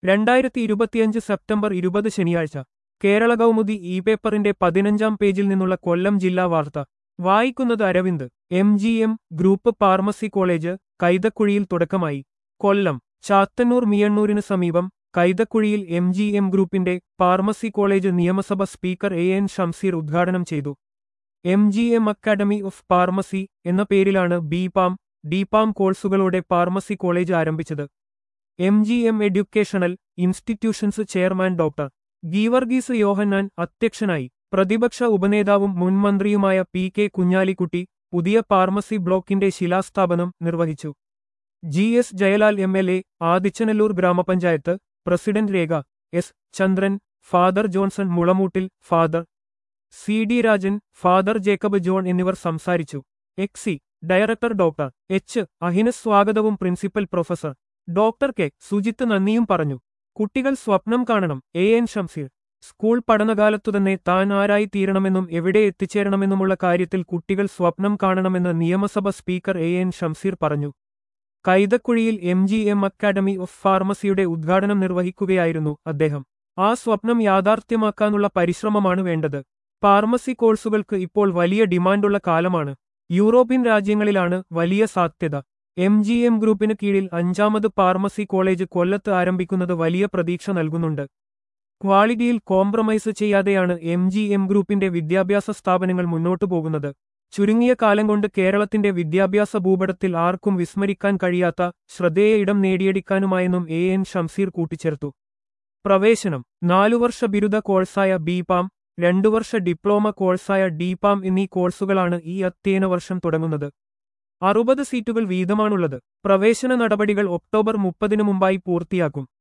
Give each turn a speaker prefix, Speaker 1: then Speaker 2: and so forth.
Speaker 1: രണ്ടായിരത്തി ഇരുപത്തിയഞ്ച് സെപ്റ്റംബർ ഇരുപത് ശനിയാഴ്ച കേരള കൗമുദി ഇ പേപ്പറിന്റെ പതിനഞ്ചാം പേജിൽ നിന്നുള്ള കൊല്ലം ജില്ലാ വാർത്ത വായിക്കുന്നത് Aravind M G M group pharmacy college കൈതക്കുഴിയിൽ തുടക്കമായി കൊല്ലം ചാത്തന്നൂർ മിയണ്ണൂരിന് സമീപം കൈതക്കുഴിയിൽ എം ജി എം ഗ്രൂപ്പിന്റെ ഫാർമസി കോളേജ് നിയമസഭ സ്പീക്കർ എ എൻ ഷംസീർ ഉദ്ഘാടനം ചെയ്തു M G M academy of pharmacy എന്ന പേരിലാണ് ബി പാം ഡി പാം കോഴ്സുകളോടെ ഫാർമസി കോളേജ് ആരംഭിച്ചത് M G M educational institutions chairman doctor Geevarghese Yohannan അധ്യക്ഷനായി പ്രതിപക്ഷ ഉപനേതാവും മുൻമന്ത്രിയുമായ പി കെ കുഞ്ഞാലിക്കുട്ടി പുതിയ ഫാർമസി ബ്ലോക്കിന്റെ ശിലാസ്ഥാപനം നിർവഹിച്ചു G S Jayalal M L A Adichanallur ഗ്രാമപഞ്ചായത്ത് president Rekha S Chandran father Johnson Mulamoottil father C D Rajan father Jacob John എന്നിവർ സംസാരിച്ചു exe director doctor H Ahinas സ്വാഗതവും principal professor doctor K Sujith നന്ദിയും പറഞ്ഞു കുട്ടികൾ സ്വപ്നം കാണണം എ എൻ ഷംസീർ സ്കൂൾ പഠനകാലത്തുതന്നെ താൻ ആരായി തീരണമെന്നും എവിടെ എത്തിച്ചേരണമെന്നുമുള്ള കാര്യത്തിൽ കുട്ടികൾ സ്വപ്നം കാണണമെന്ന് നിയമസഭ സ്പീക്കർ എ എൻ ഷംസീർ പറഞ്ഞു കൈതക്കുഴിയിൽ M G M academy of ഫാർമസിയുടെ ഉദ്ഘാടനം നിർവഹിക്കുകയായിരുന്നു അദ്ദേഹം ആ സ്വപ്നം യാഥാർത്ഥ്യമാക്കാനുള്ള പരിശ്രമമാണ് വേണ്ടത് ഫാർമസി കോഴ്സുകൾക്ക് ഇപ്പോൾ വലിയ ഡിമാൻഡുള്ള കാലമാണ് യൂറോപ്യൻ രാജ്യങ്ങളിലാണ് വലിയ സാധ്യത എം ജി എം ഗ്രൂപ്പിന് കീഴിൽ അഞ്ചാമത് ഫാർമസി കോളേജ് കൊല്ലത്ത് ആരംഭിക്കുന്നത് വലിയ പ്രതീക്ഷ നൽകുന്നുണ്ട് ക്വാളിറ്റിയിൽ കോംപ്രമൈസ് ചെയ്യാതെയാണ് എം ജി എം ഗ്രൂപ്പിന്റെ വിദ്യാഭ്യാസ സ്ഥാപനങ്ങൾ മുന്നോട്ടു പോകുന്നത് ചുരുങ്ങിയ കാലം കൊണ്ട് കേരളത്തിന്റെ വിദ്യാഭ്യാസ ഭൂപടത്തിൽ ആർക്കും വിസ്മരിക്കാൻ കഴിയാത്ത ശ്രദ്ധേയ ഇടം നേടിയെടുക്കാനുമായെന്നും എ എൻ ഷംസീർ കൂട്ടിച്ചേർത്തു പ്രവേശനം നാലുവർഷ ബിരുദ കോഴ്സായ ബി പാം രണ്ടു വർഷ ഡിപ്ലോമ കോഴ്സായ ഡി പാം എന്നീ കോഴ്സുകളാണ് ഈ അധ്യയന വർഷം തുടങ്ങുന്നത് അറുപത് സീറ്റുകൾ വീതമാണുള്ളത് പ്രവേശന നടപടികൾ ഒക്ടോബർ മുപ്പതിനു മുമ്പായി പൂർത്തിയാക്കും